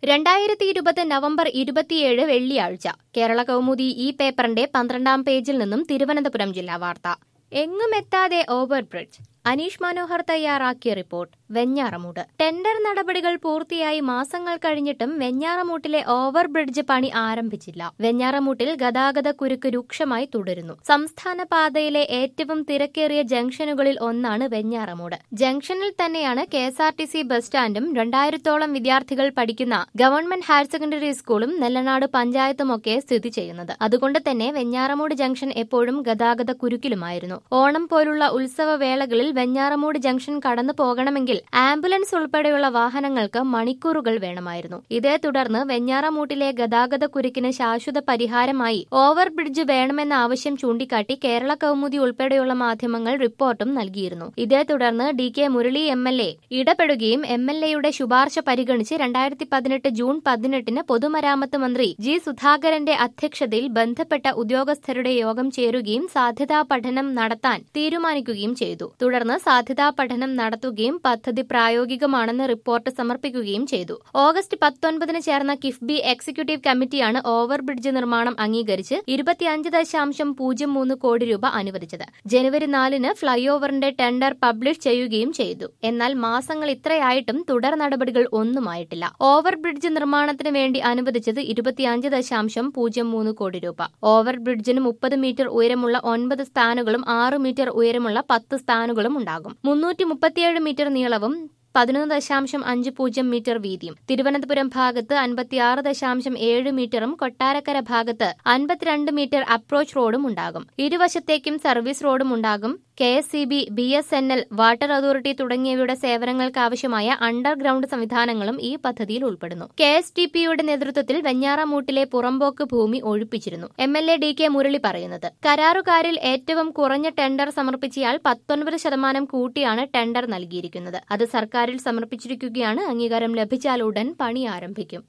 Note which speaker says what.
Speaker 1: രണ്ടായിരത്തി ഇരുപത് നവംബർ ഇരുപത്തിയേഴ് വെള്ളിയാഴ്ച കേരള കൗമുദി ഈ പേപ്പറിന്റെ പന്ത്രണ്ടാം പേജിൽ നിന്നും തിരുവനന്തപുരം ജില്ലാ വാർത്ത എങ്ങുമെത്താതെ ഓവർബ്രിഡ്ജ് അനീഷ് മനോഹർ തയ്യാറാക്കിയ റിപ്പോർട്ട് വെഞ്ഞാറമൂട് ടെൻഡർ നടപടികൾ പൂർത്തിയായി മാസങ്ങൾ കഴിഞ്ഞിട്ടും വെഞ്ഞാറമൂട്ടിലെ ഓവർബ്രിഡ്ജ് പണി ആരംഭിച്ചില്ല വെഞ്ഞാറമൂട്ടിൽ ഗതാഗത കുരുക്ക് രൂക്ഷമായി തുടരുന്നു സംസ്ഥാന പാതയിലെ ഏറ്റവും തിരക്കേറിയ ജംഗ്ഷനുകളിൽ ഒന്നാണ് വെഞ്ഞാറമൂട് ജംഗ്ഷനിൽ തന്നെയാണ് K S R T C bus സ്റ്റാൻഡും രണ്ടായിരത്തോളം വിദ്യാർത്ഥികൾ പഠിക്കുന്ന ഗവൺമെന്റ് ഹയർ സെക്കൻഡറി സ്കൂളും നെല്ലനാട് പഞ്ചായത്തുമൊക്കെ സ്ഥിതി ചെയ്യുന്നത് അതുകൊണ്ട് തന്നെ വെഞ്ഞാറമൂട് ജംഗ്ഷൻ എപ്പോഴും ഗതാഗത കുരുക്കിലുമായിരുന്നു ഓണം പോലുള്ള ഉത്സവ വേളകളിൽ വെഞ്ഞാറമൂട് ജംഗ്ഷൻ കടന്നു പോകണമെങ്കിൽ ആംബുലൻസ് ഉൾപ്പെടെയുള്ള വാഹനങ്ങൾക്ക് മണിക്കൂറുകൾ വേണമായിരുന്നു ഇതേ തുടർന്ന് വെഞ്ഞാറമൂട്ടിലെ ഗതാഗത കുരുക്കിന് ശാശ്വത പരിഹാരമായി ഓവർ ബ്രിഡ്ജ് വേണമെന്ന ആവശ്യം ചൂണ്ടിക്കാട്ടി കേരള കൗമുദി ഉൾപ്പെടെയുള്ള മാധ്യമങ്ങൾ റിപ്പോർട്ടും നൽകിയിരുന്നു ഇതേ തുടർന്ന് D K Murali M L A ഇടപെടുകയും എം എൽ എയുടെ ശുപാർശ പരിഗണിച്ച് രണ്ടായിരത്തി പതിനെട്ട് ജൂൺ പതിനെട്ടിന് പൊതുമരാമത്ത് മന്ത്രി ജി സുധാകരന്റെ അധ്യക്ഷതയിൽ ബന്ധപ്പെട്ട ഉദ്യോഗസ്ഥരുടെ യോഗം ചേരുകയും സാധ്യതാ പഠനം നടത്താൻ തീരുമാനിക്കുകയും ചെയ്തു തുടർന്ന് സാധ്യതാ പഠനം നടത്തുകയും പദ്ധതി പ്രായോഗികമാണെന്ന് റിപ്പോർട്ട് സമർപ്പിക്കുകയും ചെയ്തു ഓഗസ്റ്റ് പത്തൊൻപതിന് ചേർന്ന കിഫ്ബി എക്സിക്യൂട്ടീവ് കമ്മിറ്റിയാണ് ഓവർബ്രിഡ്ജ് നിർമ്മാണം അംഗീകരിച്ച് ഇരുപത്തിയഞ്ച് ദശാംശം പൂജ്യം മൂന്ന് കോടി രൂപ അനുവദിച്ചത് ജനുവരി നാലിന് ഫ്ളൈ ഓവറിന്റെ ടെൻഡർ പബ്ലിഷ് ചെയ്യുകയും ചെയ്തു എന്നാൽ മാസങ്ങൾ ഇത്രയായിട്ടും തുടർ നടപടികൾ ഒന്നുമായിട്ടില്ല ഓവർബ്രിഡ്ജ് നിർമ്മാണത്തിന് വേണ്ടി അനുവദിച്ചത് ഇരുപത്തിയഞ്ച് ദശാംശം പൂജ്യം മൂന്ന് കോടി രൂപ ഓവർബ്രിഡ്ജിന് മുപ്പത് മീറ്റർ ഉയരമുള്ള ഒൻപത് സ്പാനുകളും ആറ് മീറ്റർ ഉയരമുള്ള പത്ത് സ്പാനുകളും ഉണ്ടാകും മുന്നൂറ്റി മുപ്പത്തിയേഴ് മീറ്റർ നീളവും പതിനൊന്ന് ദശാംശം അഞ്ച് പൂജ്യം മീറ്റർ വീതിയും തിരുവനന്തപുരം ഭാഗത്ത് അൻപത്തിയാറ് ദശാംശം ഏഴ് മീറ്ററും കൊട്ടാരക്കര ഭാഗത്ത് അൻപത്തിരണ്ട് മീറ്റർ അപ്രോച്ച് റോഡും ഉണ്ടാകും ഇരുവശത്തേക്കും സർവീസ് റോഡും ഉണ്ടാകും K S C B B S N L water authority തുടങ്ങിയവയുടെ സേവനങ്ങൾക്കാവശ്യമായ അണ്ടർഗ്രൌണ്ട് സംവിധാനങ്ങളും ഈ പദ്ധതിയിൽ ഉൾപ്പെടുന്നു കെ എസ് ടി പിയുടെ നേതൃത്വത്തിൽ വെഞ്ഞാറമൂട്ടിലെ പുറമ്പോക്ക് ഭൂമി ഒഴിപ്പിച്ചിരുന്നു M L A D K Murali പറയുന്നത് കരാറുകാരിൽ ഏറ്റവും കുറഞ്ഞ ടെൻഡർ സമർപ്പിച്ചയാൾ പത്തൊൻപത് ശതമാനം കൂട്ടിയാണ് ടെൻഡർ നൽകിയിരിക്കുന്നത് അത് സർക്കാരിൽ സമർപ്പിച്ചിരിക്കുകയാണ് അംഗീകാരം ലഭിച്ചാൽ ഉടൻ പണി ആരംഭിക്കും